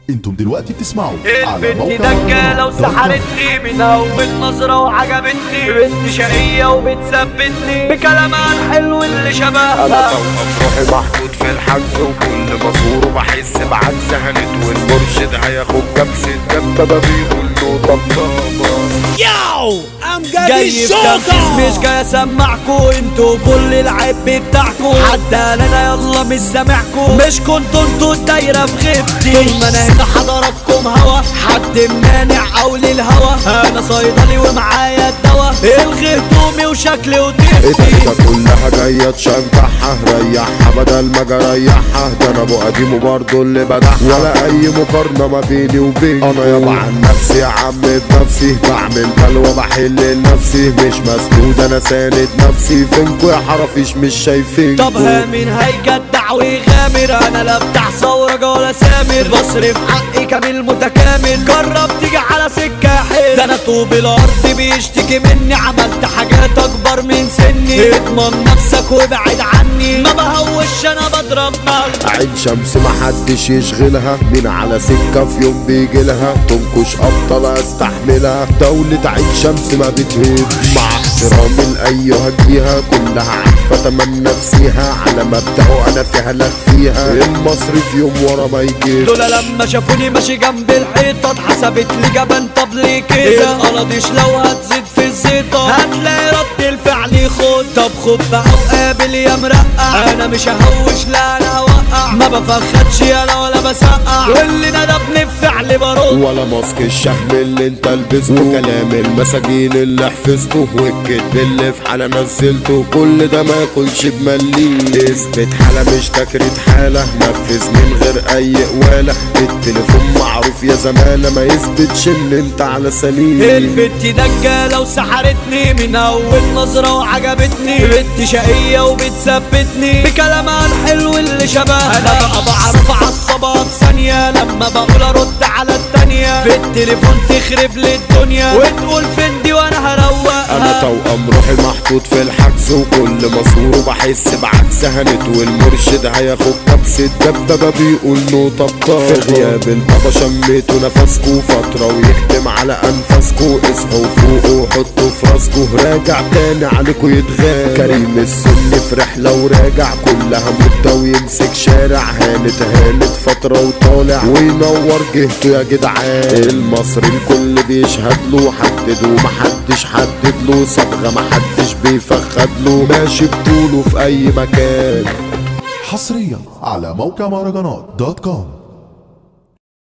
انتم دلوقتي بتسمعوا على البنت موقع دجالة مهرجانات دوت كوم. وسحرتني من أول نظرة وعجبتني بنت شقية وبتثبتني بكلامها الحلو اللي انا شبهها توأم روحي محطوط في الحجز وكل ما ازوره بحس بعجز هنت والمرشد هياخد كبسة دبابة بيقول له طبطبة Yo, I'm gonna جاي be في تنفيذ مش so جاي اسمعكو انتوا كل العيب بتاعكو حد قال انا يلا مش سامعكو مش كنتوا انتوا الدايرة في غيبتي طول ما انا هنا حضراتكم هوا حد مانع او للهوا انا صيدلي ومعايا الدوا الغي هدومي وشكلي وطيبتي الدنيا كلها جاية تشنكحها ريحها بدل ما اجي اريحها ده انا ابو قديم وبرضه اللي بدحها ولا اي مقارنة ما بيني وبين انا يابا عن نفسي يا عم بنفسي بعمل بلوى بحل لنفسي مش مسدود انا ساند نفسي فينكوا يا حرفيش مش شايفين طب ها مين هيجدع ويغامر انا لا بتاع ثورة ولا سامر بصرف حقي كامل متكامل جرب تيجي على سكة حلو ده انا طوب الارض بيشتكي مني عملت حاجات اكبر من سني اضمن نفسك وابعد عني ما بهوش انا بضرب نار عين شمس محدش يشغلها مين على سكة في يوم بيجيلها تنكش أبطال استحملها دولة عين شمس ما بتهبش مع احترامي لأي هجيها كلها عارفة تمن نفسيها على مبدأه أنا فيها لك فيها المصري في يوم ورا ما يجيش دول لما شافوني ماشي جنب الحيطة اتحسبت لي جبان طب ليه كده القلاديش لو هتزيد في الزيطة هتلاقي رد الفعل خد طب خد بقى وقابل يا مرقع انا مش ههوش لا انا هوقع ما بفخدش انا ولا بسقع واللي ندبني بفعل برد ولا ماسك الشهم اللي انت لبسته كلام المساجين اللي حفظته والكدب اللي في حالة نزلته كل ده ما ياكلش بمليه اثبت حالة مش تكريت حالة نفذ من غير اي قوالة التليفون معروف يا زمالة ما يثبتش ان انت على سليم البت دجالة وسحرتني من أول نظرة وعجبتني بنت شقية وبتثبتني بكلامها الحلو اللي شبهها أنا بقى بعرف أعصبها في ثانية لما بقول أرد على التانية في التليفون تخرب لي الدنيا وتقول فين دي وأنا هروقها انا توأم روحي محطوط في الحجز وكل مصوره بحس بعكس هنت والمرشد هياخد كبسة دبابة بيقول له طبطبة في غياب البابا شميتوا نفسكوا فترة ويكتم على انفاسكوا اصحوا فوقوا وحطوا في راسكوا راجع تاني عليكوا يتغاب كريم السن في رحلة وراجع كلها مدة ويمسك شارع هانت هانت فترة وطالع وينور جهته يا جدعان المصري الكل بيشهد له حدد ومحدش حدد له صبغة محدش بيفخد له ماشي بطوله في اي مكان حصريا على موقع مهرجانات دوت كوم